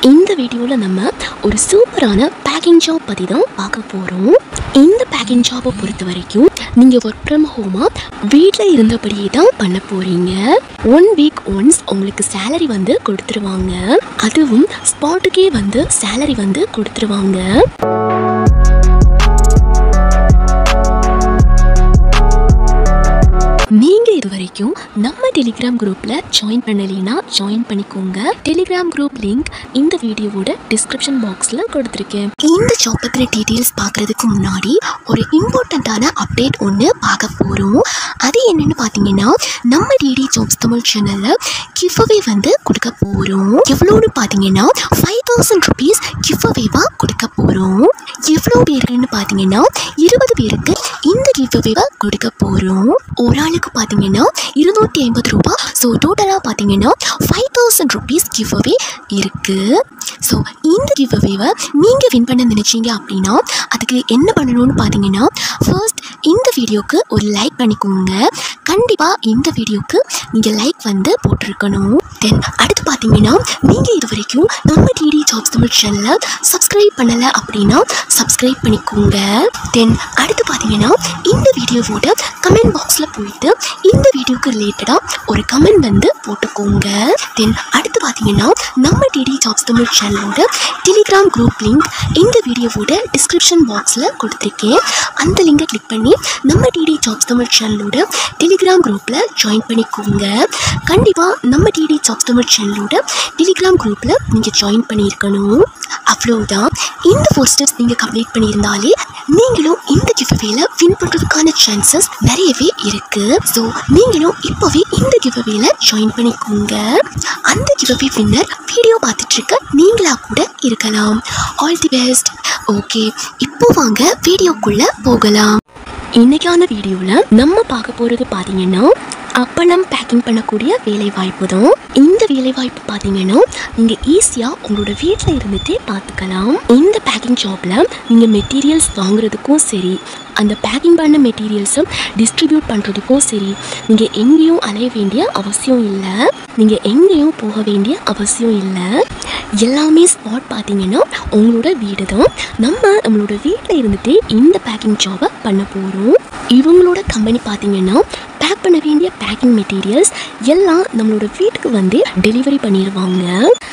இந்த வீடியோவில் நம்ம ஒரு சூப்பரான பேக்கிங் ஜாப் பற்றி தான் பார்க்க போகிறோம் இந்த பேக்கிங் ஜாப்பை பொறுத்த வரைக்கும் நீங்கள் ஒர்க் ஃப்ரம் ஹோமாக வீட்டில் இருந்தபடியே தான் பண்ண போகிறீங்க ஒன் வீக் ஒன்ஸ் உங்களுக்கு சேலரி வந்து கொடுத்துருவாங்க அதுவும் ஸ்பாட்டுக்கே வந்து சேலரி வந்து கொடுத்துருவாங்க நீங்க இது வரைக்கும் நம்ம டெலிகிராம் குரூப்ல ஜாயின் பண்ணலைன்னா ஜாயின் பண்ணிக்கோங்க டெலிகிராம் குரூப் லிங்க் இந்த வீடியோவோட டிஸ்கிரிப்ஷன் பாக்ஸ்ல கொடுத்துருக்கேன் இந்த ஜாப் பத்தின டீடைல்ஸ் பார்க்கறதுக்கு முன்னாடி ஒரு இம்பார்ட்டண்ட்டான அப்டேட் ஒன்று பார்க்க போறோம் அது என்னன்னு பார்த்தீங்கன்னா நம்ம டிடி ஜாப்ஸ் தமிழ் சேனல்ல கிஃப்அவே வந்து கொடுக்க போறோம் எவ்வளோன்னு பார்த்தீங்கன்னா ஃபைவ் தௌசண்ட் ருபீஸ் கிஃப்அவேவா கொடுக்க போறோம் எவ்வளோ பேருக்குன்னு பார்த்தீங்கன்னா இருபது பேருக்கு இந்த கிஃப்அவேவை கொடுக்க போறோம் ஒரு ஆளுக்கு பார்த்தீங்கன்னா இருநூத்தி ஐம்பது ரூபாய் ஸோ டோட்டலாக பார்த்தீங்கன்னா five thousand rupees give away இருக்கு ஸோ இந்த கிவ் அவேவை நீங்கள் வின் பண்ண நினைச்சீங்க அப்படின்னா அதுக்கு என்ன பண்ணணும்னு பார்த்தீங்கன்னா ஃபர்ஸ்ட் இந்த வீடியோக்கு ஒரு லைக் பண்ணிக்கோங்க கண்டிப்பாக இந்த வீடியோக்கு நீங்கள் லைக் வந்து போட்டிருக்கணும் தென் அடுத்து பார்த்தீங்கன்னா நீங்கள் இது வரைக்கும் நம்ம டிடி ஜாப்ஸ் தமிழ் சேனலை சப்ஸ்கிரைப் பண்ணலை அப்படின்னா சப்ஸ்கிரைப் பண்ணிக்கோங்க தென் அடுத்து பார்த்தீங்கன்னா இந்த வீடியோவோட கமெண்ட் பாக்ஸில் போயிட்டு இந்த வீடியோக்கு ரிலேட்டடாக ஒரு கமெண்ட் வந்து போட்டுக்கோங்க தென் அடுத்து பார்த்தீங்கன்னா நம்ம டிடி ஜாப்ஸ் தமிழ் சேனலோட டெலிகிராம் குரூப் லிங்க் இந்த வீடியோவோட டிஸ்கிரிப்ஷன் பாக்ஸில் கொடுத்துருக்கேன் அந்த லிங்கை கிளிக் பண்ணி நம்ம டிடி ஜாப்ஸ் தமிழ் சேனலோட டெலிகிராம் குரூப்பில் ஜாயின் பண்ணிக்கோங்க கண்டிப்பாக நம்ம டிடி ஜாப்ஸ் தமிழ் சேனலோட டெலிகிராம் குரூப்பில் நீங்கள் ஜாயின் பண்ணியிருக்கணும் அவ்வளோதான் இந்த ஃபோர் ஸ்டெப்ஸ் நீங்கள் கம்ப்ளீட் பண்ணியிருந்தாலே நீங்களும் இந்த கிஃப்வேல வின் பண்ணுறதுக்கான சான்சஸ் நிறையவே இருக்கு ஸோ நீங்களும் இப்போவே இந்த கிவ்அவேல ஜாயின் பண்ணிக்கோங்க அந்த கிவ்அவே வின்னர் வீடியோ பார்த்துட்டு இருக்க நீங்களா கூட இருக்கலாம் ஆல் தி பெஸ்ட் ஓகே இப்போ வாங்க வீடியோக்குள்ள போகலாம் இன்னைக்கான வீடியோவில் நம்ம பார்க்க போகிறது பார்த்தீங்கன்னா அப்பளம் பேக்கிங் பண்ணக்கூடிய வேலை வாய்ப்பு தான் இந்த வேலை வாய்ப்பு பார்த்தீங்கன்னா நீங்கள் ஈஸியாக உங்களோட வீட்டில் இருந்துகிட்டே பார்த்துக்கலாம் இந்த பேக்கிங் ஜாப்பில் நீங்கள் மெட்டீரியல்ஸ் வாங்குறதுக்கும் சரி அந்த பேக்கிங் பண்ண மெட்டீரியல்ஸை டிஸ்ட்ரிபியூட் பண்ணுறதுக்கும் சரி நீங்கள் எங்கேயும் அலைய வேண்டிய அவசியம் இல்லை நீங்கள் எங்கேயும் போக வேண்டிய அவசியம் இல்லை எல்லாமே ஸ்பாட் பார்த்தீங்கன்னா உங்களோட வீடு தான் நம்ம நம்மளோட வீட்டில் இருந்துகிட்டே இந்த பேக்கிங் ஜாபை பண்ண போகிறோம் இவங்களோட கம்பெனி பார்த்தீங்கன்னா பேக் பண்ண வேண்டிய பேக்கிங் மெட்டீரியல்ஸ் எல்லாம் நம்மளோட வீட்டுக்கு வந்து டெலிவரி பண்ணிடுவாங்க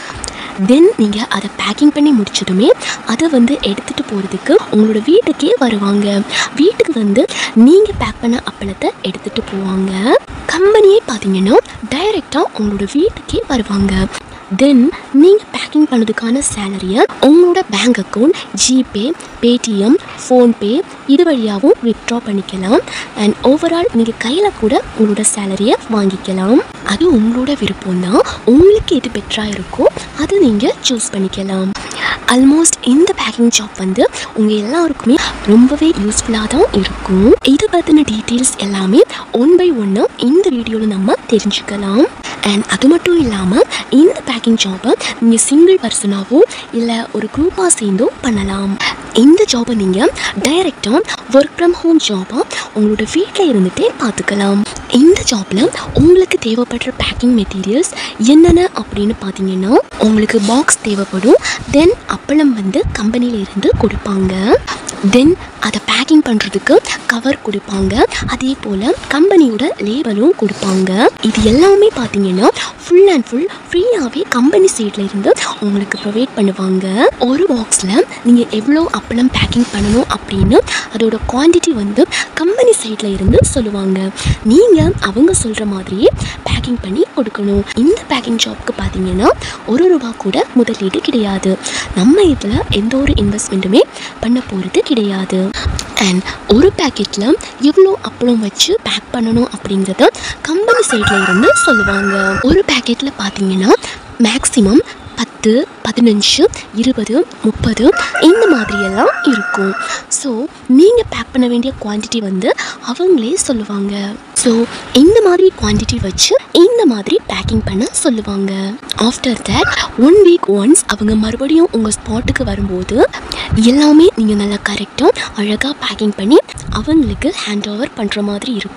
தென் நீங்கள் அதை பேக்கிங் பண்ணி முடிச்சதுமே அதை வந்து எடுத்துகிட்டு போகிறதுக்கு உங்களோட வீட்டுக்கே வருவாங்க வீட்டுக்கு வந்து நீங்கள் பேக் பண்ண அப்பளத்தை எடுத்துகிட்டு போவாங்க கம்பெனியே பார்த்தீங்கன்னா டைரெக்டாக உங்களோட வீட்டுக்கே வருவாங்க தென் நீங்கள் பேக்கிங் பண்ணதுக்கான சேலரியை உங்களோட bank account GPay Paytm PhonePe இது வழியாகவும் வித்ட்ரா பண்ணிக்கலாம் அண்ட் ஓவரால் நீங்கள் கையில் கூட உங்களோட சேலரியை வாங்கிக்கலாம் அது உங்களோட விருப்பம் தான் உங்களுக்கு எது பெட்டராக இருக்கோ அதை நீங்கள் சூஸ் பண்ணிக்கலாம் ஆல்மோஸ்ட் இந்த பேக்கிங் ஜாப் வந்து உங்கள் எல்லாருக்குமே ரொம்பவே யூஸ்ஃபுல்லாக தான் இருக்கும் இதை பற்றின டீட்டெயில்ஸ் எல்லாமே ஒன் பை ஒன்னாக இந்த வீடியோவில் நம்ம தெரிஞ்சுக்கலாம் அண்ட் அது மட்டும் இல்லாமல் இந்த பேக்கிங் ஜாப்பை நீங்கள் சிங்கிள் பர்சனாகவோ இல்லை ஒரு குரூப்பாக சேர்ந்தோ பண்ணலாம் இந்த ஜாபை நீங்கள் டைரெக்டாக ஒர்க் ஃப்ரம் ஹோம் ஜாபாக உங்களோட வீட்டில் இருந்துகிட்டே பார்த்துக்கலாம் இந்த ஜாப்பில் உங்களுக்கு தேவைப்படுற பேக்கிங் மெட்டீரியல்ஸ் என்னென்ன அப்படின்னு பார்த்தீங்கன்னா உங்களுக்கு பாக்ஸ் தேவைப்படும் தென் அப்பளம் வந்து கம்பெனியில இருந்து கொடுப்பாங்க தென் அதை பேக்கிங் பண்ணுறதுக்கு கவர் கொடுப்பாங்க அதே போல் கம்பெனியோட லேபலும் கொடுப்பாங்க இது எல்லாமே பார்த்தீங்கன்னா ஃபுல் அண்ட் ஃபுல் ஃப்ரீயாகவே கம்பெனி சைடில் இருந்து உங்களுக்கு ப்ரொவைட் பண்ணுவாங்க ஒரு பாக்ஸில் நீங்கள் எவ்வளோ அப்பளம் பேக்கிங் பண்ணணும் அப்படின்னு அதோட குவான்டிட்டி வந்து கம்பெனி சைடில் இருந்து சொல்லுவாங்க நீங்கள் அவங்க சொல்கிற மாதிரியே பேக்கிங் பண்ணி கொடுக்கணும் இந்த பேக்கிங் ஜாப்க்கு பார்த்தீங்கன்னா ஒரு ரூபா கூட முதலீடு கிடையாது நம்ம இதில் எந்த ஒரு இன்வெஸ்ட்மெண்ட்டுமே பண்ண போகிறது கிடையாது அண்ட் ஒரு பேக்கெட்டில் எவ்வளோ அப்பளம் வச்சு பேக் பண்ணணும் அப்படிங்கிறத கம்பெனி சைடில் இருந்து சொல்லுவாங்க ஒரு பேக்கெட்டில் பார்த்தீங்கன்னா மேக்ஸிமம் பத்து பதினஞ்சு இருபது முப்பது இந்த மாதிரியெல்லாம் இருக்கும் ஸோ நீங்கள் பேக் பண்ண வேண்டிய குவான்டிட்டி வந்து அவங்களே சொல்லுவாங்க ஸோ இந்த மாதிரி குவான்டிட்டி வச்சு இந்த மாதிரி பேக்கிங் பண்ண சொல்லுவாங்க after that one week once அவங்க மறுபடியும் உங்கள் ஸ்பாட்டுக்கு வரும்போது எல்லாமே நீங்கள் நல்லா கரெக்டாக அழகாக பேக்கிங் பண்ணி அவங்களுக்கு ஹேண்ட் ஓவர் பண்ணுற மாதிரி இருக்கும்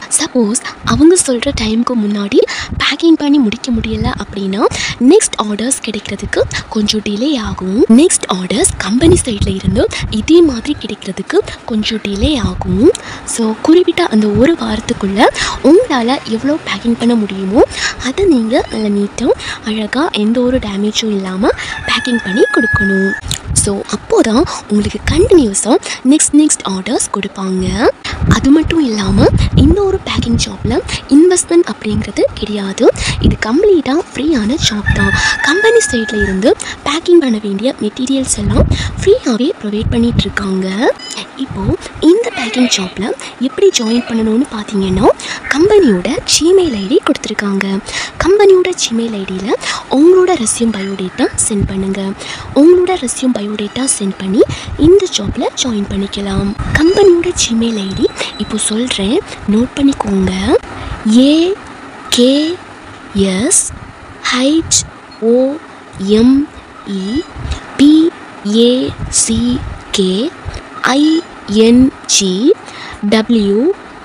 சப்போஸ் அவங்க சொல்கிற டைமுக்கு முன்னாடி பேக்கிங் பண்ணி முடிக்க முடியல அப்படின்னா நெக்ஸ்ட் ஆர்டர்ஸ் கிடைக்கிறதுக்கு கொஞ்சம் டிலே ஆகும் நெக்ஸ்ட் ஆர்டர்ஸ் கம்பெனி சைடில் இருந்து இதே மாதிரி கிடைக்கிறதுக்கு கொஞ்சம் டிலே ஆகும் ஸோ குறிப்பிட்ட அந்த ஒரு வாரத்துக்குள்ளே உங்களால் எவ்வளோ பேக்கிங் பண்ண முடியுமோ அதை நீங்கள் நல்லா நீட்டாக அழகாக எந்த ஒரு டேமேஜும் இல்லாமல் பேக்கிங் பண்ணி கொடுக்கணும் ஸோ அப்போ தான் உங்களுக்கு கண்டினியூஸாக நெக்ஸ்ட் நெக்ஸ்ட் ஆர்டர்ஸ் கொடுப்பாங்க அது மட்டும் இல்லாமல் இந்த ஒரு பேக்கிங் ஜாப்பில் இன்வெஸ்ட்மெண்ட் அப்படிங்கிறது கிடையாது இது கம்ப்ளீட்டாக ஃப்ரீயான ஜாப் தான் கம்பெனி சைடில் இருந்து பேக்கிங் பண்ண வேண்டிய மெட்டீரியல்ஸ் எல்லாம் ஃப்ரீயாகவே ப்ரொவைட் பண்ணிட்டு இருக்காங்க இப்போது இந்த பேக்கிங் ஜாப்பில் எப்படி ஜாயின் பண்ணணும்னு பார்த்தீங்கன்னா கம்பெனியோட ஜிமெயில் ஐடி கொடுத்துருக்காங்க கம்பெனியோட ஜிமெயில் ஐடியில் உங்களோட ரெஸ்யூம் பயோடேட்டா சென்ட் பண்ணுங்கள் உங்களோட ரெஸ்யூம் பயோடேட்டா சென்ட் பண்ணி இந்த ஜாப்பில் ஜாயின் பண்ணிக்கலாம் கம்பெனியோட ஜிமெயில் ஐடி இப்போ சொல்கிறேன் நோட் பண்ணிக்கோங்க A K S H O M E P A C K I N G W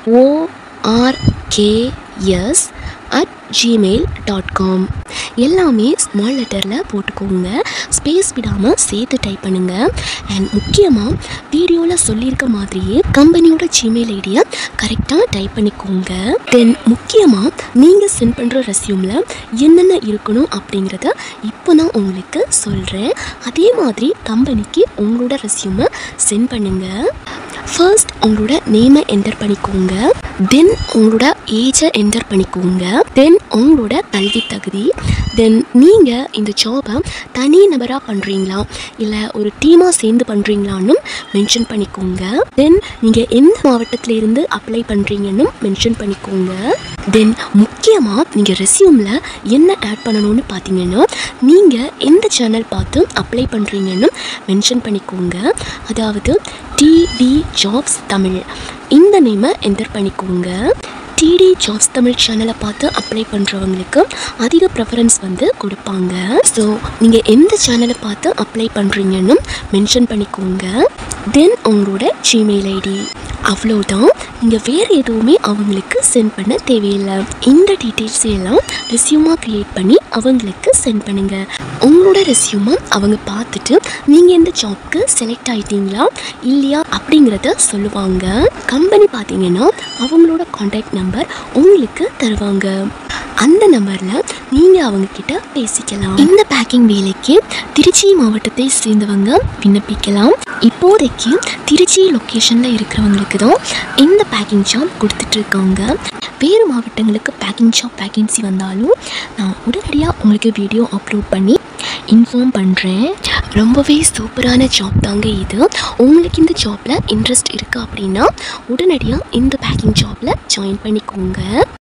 O R K S at Gmail dot com எல்லாமே ஸ்மால் லெட்டரில் போட்டுக்கோங்க ஸ்பேஸ் விடாமல் சேர்த்து டைப் பண்ணுங்கள் அண்ட் முக்கியமாக வீடியோவில் சொல்லியிருக்க மாதிரியே கம்பெனியோட ஜிமெயில் ஐடியை கரெக்டாக டைப் பண்ணிக்கோங்க தென் முக்கியமாக நீங்கள் சென்ட் பண்ணுற ரெஸ்யூமில் என்னென்ன இருக்கணும் அப்படிங்கிறத இப்போ நான் உங்களுக்கு சொல்கிறேன் அதே மாதிரி கம்பெனிக்கு உங்களோட ரெஸ்யூமை சென்ட் பண்ணுங்கள் ஃபர்ஸ்ட் உங்களோட நேமை என்டர் பண்ணிக்கோங்க தென் உங்களோட ஏஜை என்டர் பண்ணிக்கோங்க தென் உங்களோட கல்வி தகுதி தென் நீங்கள் இந்த ஜாபை தனி நபராக பண்ணுறீங்களா இல்லை ஒரு டீமாக சேர்ந்து பண்ணுறீங்களான்னு மென்ஷன் பண்ணிக்கோங்க தென் நீங்கள் எந்த மாவட்டத்தில் இருந்து அப்ளை பண்ணுறீங்கன்னு மென்ஷன் பண்ணிக்கோங்க தென் முக்கியமாக நீங்கள் ரெஸ்யூமில் என்ன ஆட் பண்ணணும்னு பார்த்தீங்கன்னா நீங்கள் எந்த சேனல் பார்த்து அப்ளை பண்ணுறீங்கன்னு மென்ஷன் பண்ணிக்கோங்க அதாவது டிடி ஜாப்ஸ் தமிழ் இந்த நேமை என்டர் பண்ணிக்கோங்க டிடி ஜாப்ஸ் தமிழ் சேனலை பார்த்து அப்ளை பண்ணுறவங்களுக்கு அதிக ப்ரெஃபரன்ஸ் வந்து கொடுப்பாங்க ஸோ நீங்கள் எந்த சேனலை பார்த்து அப்ளை பண்ணுறீங்கன்னு மென்ஷன் பண்ணிக்கோங்க தென் உங்களோட ஜிமெயில் ஐடி அவ்வளோதான் நீங்கள் வேறு எதுவுமே அவங்களுக்கு சென்ட் பண்ண தேவையில்லை இந்த டீட்டெயில்ஸ் எல்லாம் ரெஸ்யூமாக க்ரியேட் பண்ணி அவங்களுக்கு சென்ட் பண்ணுங்கள் உங்களோட ரெஸ்யூமை அவங்க பார்த்துட்டு நீங்கள் எந்த ஜாப்க்கு செலக்ட் ஆயிட்டீங்களா இல்லையா அப்படிங்கிறத சொல்லுவாங்க கம்பெனி பார்த்தீங்கன்னா அவங்களோட காண்டாக்ட் நம்பர் உங்களுக்கு தருவாங்க அந்த நம்பரில் நீங்கள் அவங்கக்கிட்ட பேசிக்கலாம் இந்த பேக்கிங் வேலைக்கு திருச்சி மாவட்டத்தை சேர்ந்தவங்க விண்ணப்பிக்கலாம் இப்போதைக்கு திருச்சி லொக்கேஷனில் இருக்கிறவங்களுக்கு தான் இந்த பேக்கிங் ஜாப் கொடுத்துட்ருக்காங்க வேறு மாவட்டங்களுக்கு பேக்கிங் ஜாப் வேகன்சி வந்தாலும் நான் உடனடியாக உங்களுக்கு வீடியோ அப்லோட் பண்ணி இன்ஃபார்ம் பண்ணுறேன் ரொம்பவே சூப்பரான ஜாப் தாங்க இது உங்களுக்கு இந்த ஜாப்பில் இன்ட்ரெஸ்ட் இருக்குது அப்படின்னா உடனடியாக இந்த பேக்கிங் ஜாப்பில் ஜாயின் பண்ணிக்கோங்க